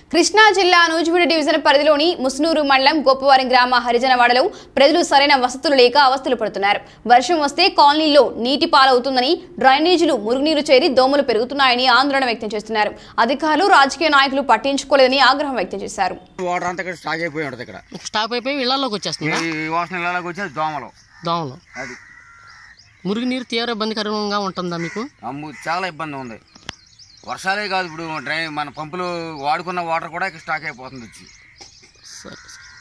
కృష్ణా జిల్లా నూజివీడు డివిజన్ పరిధిలోని ముస్నూరు మండలం గోపవరం గ్రామ హరిజనవాడలో ప్రజలు సరైన వసతులు లేక అవస్థలు పడుతున్నారు వర్షం వస్తే కాలనీలో నీటి పాలవుతుందని డ్రైనేజీలు మురుగునీరు చేరి దోమలు పెరుగుతున్నాయని ఆందోళన వ్యక్తం చేస్తున్నారు అధికారులు రాజకీయ నాయకులు పట్టించుకోలేదని ఆగ్రహం వ్యక్తం చేశారు వాటర్ అంతా ఇక్కడ స్టాక్ అయిపోయి ఉంటుంది ఇక్కడ స్టాప్ అయిపోయి ఇళ్లలోకి వచ్చేస్తుందా ఈ వాసన ఇళ్ళకి వచ్చేది దోమలు దోమలు అది మురుగునీరు తీవ్ర ఇబ్బందికరంగా ఉంటుందా మీకు అమ్ము చాలా ఇబ్బంది ఉంది వర్షాలే కాదు ఇప్పుడు డ్రై మన పంపులు వాడుకున్న వాటర్ కూడా ఇక్కడ స్టాక్ అయిపోతుంది వచ్చి సరే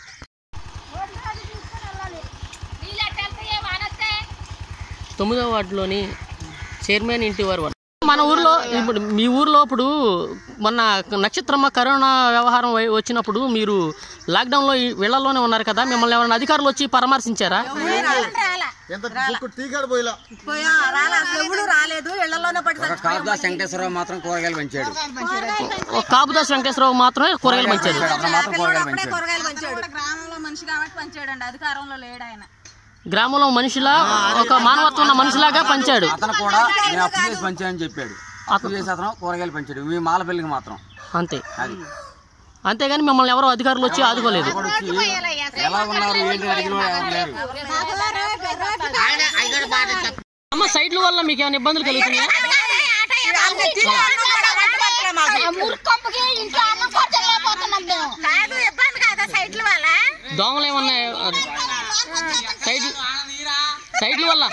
తొమ్మిదవ వార్డులోని చైర్మన్ ఇంటి వారు మన ఊర్లో ఇప్పుడు మీ ఊర్లో ఇప్పుడు మొన్న నక్షత్రమ్మ కరోనా వ్యవహారం వై- వచ్చినప్పుడు మీరు లాక్డౌన్లో ఈ వీళ్ళలోనే ఉన్నారు కదా మిమ్మల్ని ఎవరైనా అధికారులు వచ్చి పరామర్శించారా పోయా రాలే అసలు ఎవడు రాలేదు ఇళ్లలోనే పడి ఒక కాపుదాస్ వెంకటేశ్వరరావు మాత్రం కూరగాయలు పెంచాడు ఒక కాపుదాస్ వెంకటేశ్వరరావు మాత్రమే కూరగాయలు పెంచారు అతను మాత్రం కూరగాయలు అప్పుడే పెంచాడు కూరగాయలు పంచాడు గ్రామంలో మనిషి కాబట్టి పంచాడండి అధికారంలో లేడు ఆయన గ్రామంలో మనిషిలా ఒక మానవత్వం ఉన్న మనిషిలాగా పంచాడు అతను కూడా నేను అప్పు చేసి పంచానని చెప్పాడు అప్పు చేసి అతను కూరగాయలు పెంచాడు మీ మాలపల్లికి మాత్రం అంతే అది అంతేగాని మిమ్మల్ని ఎవరో అధికారులు వచ్చి ఆదుకోలేదు ఇప్పుడు వచ్చి ఎలా ఉన్నారు ఏంటి అడిగిన వాడు ఎవరు లేరు అమ్మ సైట్ల వల్ల మీకు ఏమైనా ఇబ్బందులు కలుగుతున్నాయా కాదు ఇబ్బంది కాదా సైట్ల వల్ల దోమలు ఏమన్నా సైడ్ సైడ్ల వల్ల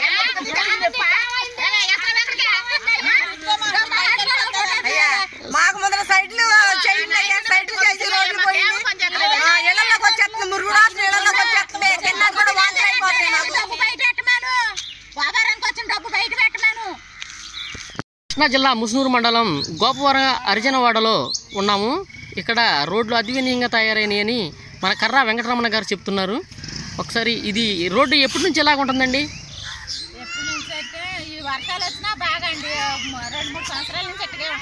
మాకు ముందర సైట్లు చేయండి అయ్యా సైట్లు చేసి రోడ్లు పోయింది ఆ, ఇళ్ళలోకి వచ్చేస్తుంది మురుగుడు ఆస్తులు ఇళ్ళలోకి వచ్చేస్తుంది తిన్నా కూడా వాంతులు అయిపోతాయి నాకు. కృష్ణా జిల్లా ముస్నూరు మండలం గోపవరం అరిజనవాడలో ఉన్నాము ఇక్కడ రోడ్లు అద్వినీయంగా తయారైనాయని మన కర్రా వెంకటరమణ గారు చెప్తున్నారు ఒకసారి ఇది రోడ్డు ఎప్పటి నుంచి ఎలాగ ఉంటుందండి ఎప్పటి నుంచి అంటే ఈ వర్షాలు వచ్చినా బాగా అండి రెండు మూడు సంవత్సరాల నుంచి ఇక్కడే